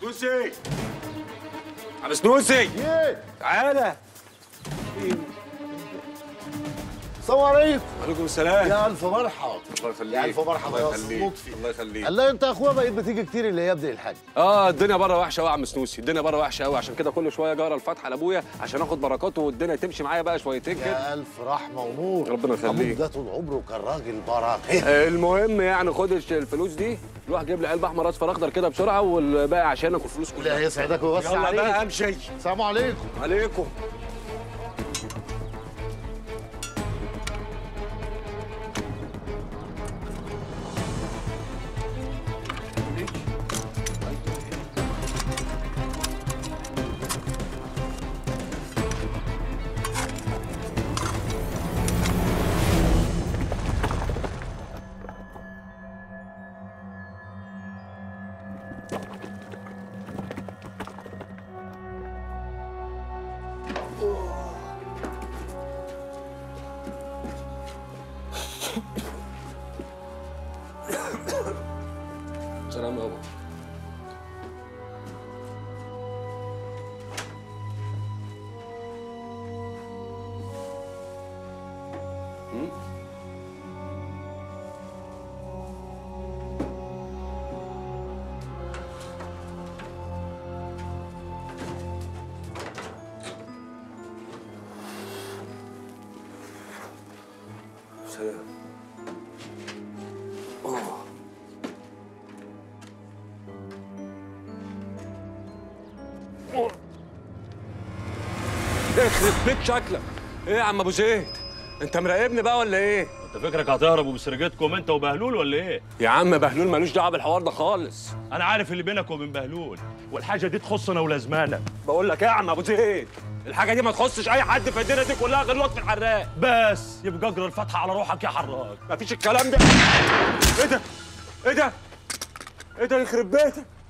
سنوسي عم سنوسي ايه تعالى السلام عليكم وعليكم السلام يا الف مرحبا الله يخليك يا الف مرحبا الله يا يخليك لطفي الله يخليك قال انت يا اخويا بقيت بتيجي كتير اللي يبدأ الحاج اه الدنيا بره وحشه قوي يا عم سنوسي الدنيا بره وحشه قوي عشان كده كل شويه جاره الفاتحه لابويا عشان اخد بركاته والدنيا تمشي معايا بقى شويتين كده يا الف رحمه ونور ربنا يخليك. ابوك ده طول عمره كان راجل براكه آه، المهم يعني خد الش- الفلوس دي روح جيب لي علبه احمر اصفر اخضر كده بسرعه والباقي عشانك والفلوس لا كلها يسعدك ويوسع يلا عليك بقى امشي السلام عليكم عليكم سلام يابا سلام يخرب بيت شكلك ايه يا عم ابو زيد انت مراقبني بقى ولا ايه انت فكرك هتهربوا بسرقتكم انت وبهلول ولا ايه؟ يا عم بهلول ملوش دعوه بالحوار ده خالص انا عارف اللي بينك وبين بهلول والحاجه دي تخصنا ولازمانا بقول لك ايه يا عم ابو زيد الحاجه دي ما تخصش اي حد في الدنيا دي كلها غير لطفي الحراق بس يبقى اجرى الفتحه على روحك يا حراج مفيش الكلام ده ايه ده ايه ده ايه ده يخرب بيتك